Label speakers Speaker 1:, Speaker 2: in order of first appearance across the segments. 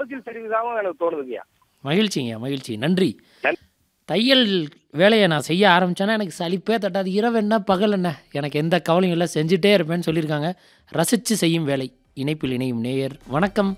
Speaker 1: கூச்சல் தெரிவிதாகவும் எனக்கு தோணுதுங்கய்யா
Speaker 2: மகிழ்ச்சிங்க மகிழ்ச்சி நன்றி
Speaker 1: நன்றி.
Speaker 2: தையல் வேலையை நான் செய்ய ஆரம்பிச்சேன்னா எனக்கு சலிப்பே தட்டாது இரவு என்ன பகல் என்ன எனக்கு எந்த கவலையும் இல்லை செஞ்சுட்டே இருப்பேன்னு சொல்லியிருக்காங்க ரசித்து செய்யும் வேலை இணைப்பில் இணையும் நேயர் வணக்கம்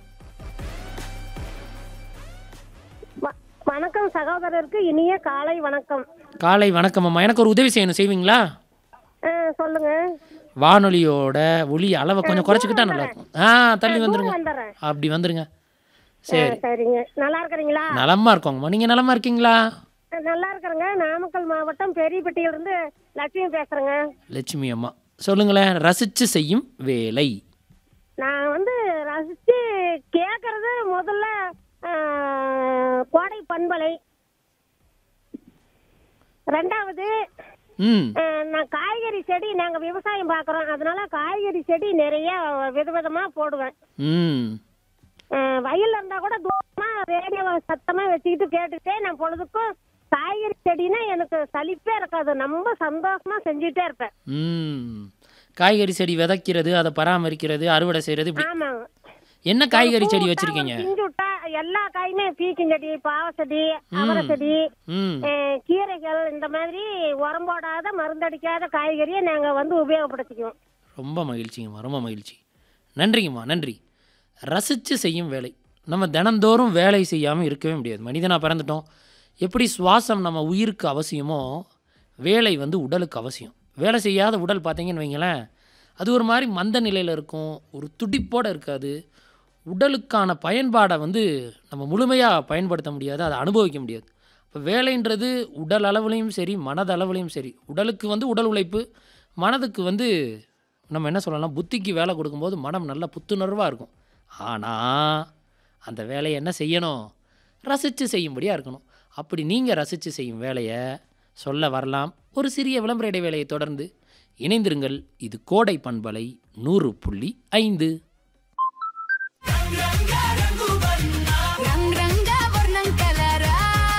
Speaker 3: வ- வணக்கம் சகோதரருக்கு இனிய காலை வணக்கம்
Speaker 2: காலை வணக்கம் அம்மா எனக்கு ஒரு உதவி செய்யணும் செய்வீங்களா
Speaker 3: ஆ, சொல்லுங்க
Speaker 2: வானொலியோட ஒலி அளவை கொஞ்சம் குறைச்சிக்கிட்டா நல்லா இருக்கும் ஆ தள்ளி வந்துருங்க
Speaker 3: வந்துடுறேன்
Speaker 2: அப்படி வந்துருங்க
Speaker 3: ஆ,
Speaker 2: சரி
Speaker 3: சரிங்க நல்லா இருக்கிறீங்களா
Speaker 2: நலமா இருக்கோங்கம்மா நீங்கள் நலமா இருக்கீங்களா
Speaker 3: ஆ, நல்லா இருக்கிறேங்க நாமக்கல் மாவட்டம் பெரியப்பட்டியிலிருந்து லட்சுமி பேசுறேங்க
Speaker 2: லட்சுமி அம்மா சொல்லுங்களேன் ரசித்து செய்யும் வேலை
Speaker 3: நான் வந்து ரசிச்சு கேட்கறது முதல்ல ஆ, கோடை பண்பலை ரெண்டாவது
Speaker 2: ம்
Speaker 3: ஆ, நான் காய்கறி செடி நாங்க விவசாயம் பார்க்குறோம் அதனால காய்கறி செடி நிறைய விதவிதமா போடுவேன்
Speaker 2: ம்
Speaker 3: அஹ் வயல்ல இருந்தா கூட தூரமா ரேடியோ சத்தமா வச்சுக்கிட்டு கேட்டுட்டே நான் பொழுதுக்கும் காய்கறி செடினா எனக்கு சலிப்பே இருக்காது ரொம்ப சந்தோஷமா செஞ்சுட்டே இருப்பேன்
Speaker 2: ம் காய்கறி செடி விதைக்கிறது அதை பராமரிக்கிறது அறுவடை செய்கிறது இப்படி
Speaker 3: ஆமாங்க
Speaker 2: என்ன காய்கறி செடி
Speaker 3: பூ விட்டா,
Speaker 2: வச்சிருக்கீங்க
Speaker 3: ஒரு பிஞ்சு விட்டா எல்லா காயுமே பீக்கஞ்செடி பாவ செடி அவரை செடி
Speaker 2: ம்
Speaker 3: அஹ் கீரைகள் இந்த மாதிரி உரம் போடாத மருந்தடிக்காத காய்கறியை நாங்க வந்து உபயோகப்படுத்திக்குவோம்
Speaker 2: ரொம்ப மகிழ்ச்சிங்கம்மா ரொம்ப மகிழ்ச்சி நன்றிங்கம்மா நன்றி ரசித்து செய்யும் வேலை நம்ம தினந்தோறும் வேலை செய்யாமல் இருக்கவே முடியாது மனிதனாக பிறந்துட்டோம் எப்படி சுவாசம் நம்ம உயிருக்கு அவசியமோ வேலை வந்து உடலுக்கு அவசியம் வேலை செய்யாத உடல் பார்த்தீங்கன்னு வைங்களேன் அது ஒரு மாதிரி மந்த நிலையில் இருக்கும் ஒரு துடிப்போடு இருக்காது உடலுக்கான பயன்பாடை வந்து நம்ம முழுமையாக பயன்படுத்த முடியாது அதை அனுபவிக்க முடியாது இப்போ வேலைன்றது உடல் அளவுலையும் சரி மனதளவுலையும் சரி உடலுக்கு வந்து உடல் உழைப்பு மனதுக்கு வந்து நம்ம என்ன சொல்லலாம் புத்திக்கு வேலை கொடுக்கும்போது மனம் நல்ல புத்துணர்வாக இருக்கும் ஆனால் அந்த வேலையை என்ன செய்யணும் ரசித்து செய்யும்படியாக இருக்கணும் அப்படி நீங்கள் ரசித்து செய்யும் வேலையை சொல்ல வரலாம் ஒரு சிறிய விளம்பர இடைவேளையை தொடர்ந்து இணைந்திருங்கள் இது கோடை பண்பலை நூறு புள்ளி ஐந்து
Speaker 4: రంగ్ రంగ వర్ణం కలరా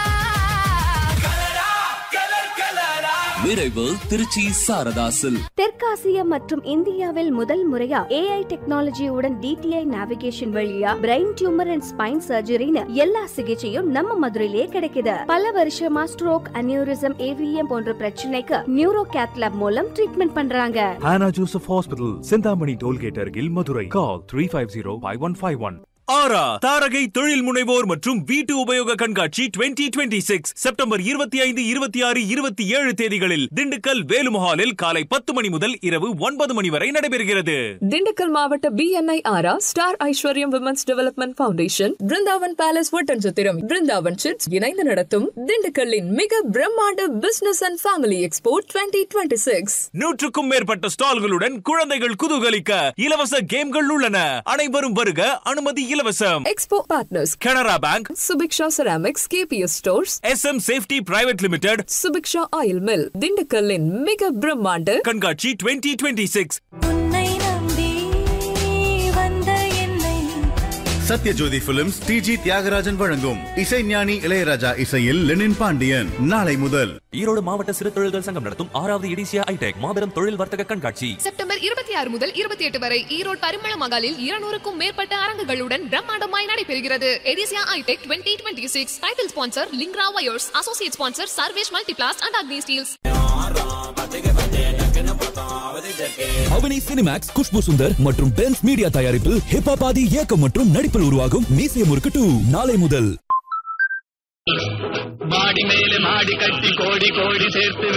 Speaker 5: விரைவு திருச்சி சாரதாசில்
Speaker 6: தெற்காசியா மற்றும் இந்தியாவில் முதல் முறையா ஏஐ டெக்னாலஜியுடன் டிடிஐ நேவிகேஷன் வழியா பிரெயின் டியூமர் அண்ட் ஸ்பைன் சர்ஜரின்னு எல்லா சிகிச்சையும் நம்ம மதுரையிலேயே கிடைக்குது பல வருஷமா ஸ்ட்ரோக் அனியூரிசம் ஏவிஎம் போன்ற பிரச்சனைக்கு நியூரோ கேத்லாப் மூலம் ட்ரீட்மெண்ட் பண்றாங்க
Speaker 7: Hannah Joseph Hospital, Sindhamani Tollgate Argil, Madurai. Call 350-5151.
Speaker 8: ஆரா தாரகை தொழில் முனைவோர் மற்றும் வீட்டு உபயோக கண்காட்சி 2026 செப்டம்பர் இருபத்தி ஐந்து இருபத்தி ஆறு இருபத்தி ஏழு தேதிகளில் திண்டுக்கல் வேலுமஹாலில் காலை பத்து மணி முதல் இரவு ஒன்பது மணி வரை நடைபெறுகிறது
Speaker 9: திண்டுக்கல் மாவட்ட BNI aura star Aishwaryam women's development foundation Brindavan palace Oddanchatram Brindavan chits இணைந்து நடத்தும் திண்டுக்கல்லின் மிக பிரம்மாண்ட business and family expo twenty twenty six
Speaker 8: நூற்றுக்கும் மேற்பட்ட ஸ்டால்களுடன் குழந்தைகள் குதூகலிக்க இலவச கேம்கள் உள்ளன அனைவரும் வருக அனுமதி இலவசம்
Speaker 9: expo partners
Speaker 8: Canara bank
Speaker 9: Subiksha ceramics KPS stores
Speaker 8: S M safety private limited
Speaker 9: Subiksha oil mill திண்டுக்கல்லின் மிக பிரம்மாண்ட
Speaker 8: கண்காட்சி 2026
Speaker 4: உன்னை நம்பி வந்த என்னை
Speaker 10: சத்யஜோதி பிலிம்ஸ் டிஜி தியாகராஜன் வழங்கும் இசைஞானி இளையராஜா இசையில் லெனின் பாண்டியன் நாளை முதல்
Speaker 5: ஈரோடு மாவட்ட சிறு தொழில்கள் சங்கம் நடத்தும் ஆறாவது எடிசியா ஐடெக் மாபெரும் தொழில் வர்த்தக கண்காட்சி
Speaker 11: செப்டம்பர் இருபத்தி ஆறு முதல் இருபத்தி எட்டு வரை ஈரோடு பரிமள மகாலில் இருநூறுக்கும் மேற்பட்ட அரங்குகளுடன் பிரம்மாண்டமாய் நடைபெறுகிறது எடிசியா ஐடெக் twenty twenty six title sponsor லிங்க்ரா wires associate sponsor Sarvesh multiplast and Agni steels
Speaker 5: Avani cinemax Khushbu Sundar மற்றும் பென்ஸ் மீடியா தயாரிப்பில் ஹிப்பாபாதி இயக்கம் மற்றும் நடிப்பில் உருவாகும் மீசை முறுக்கு டூ நாளை முதல்
Speaker 1: மாடி மேலே மாடி கட்டி கோடி கோடி சேர்த்து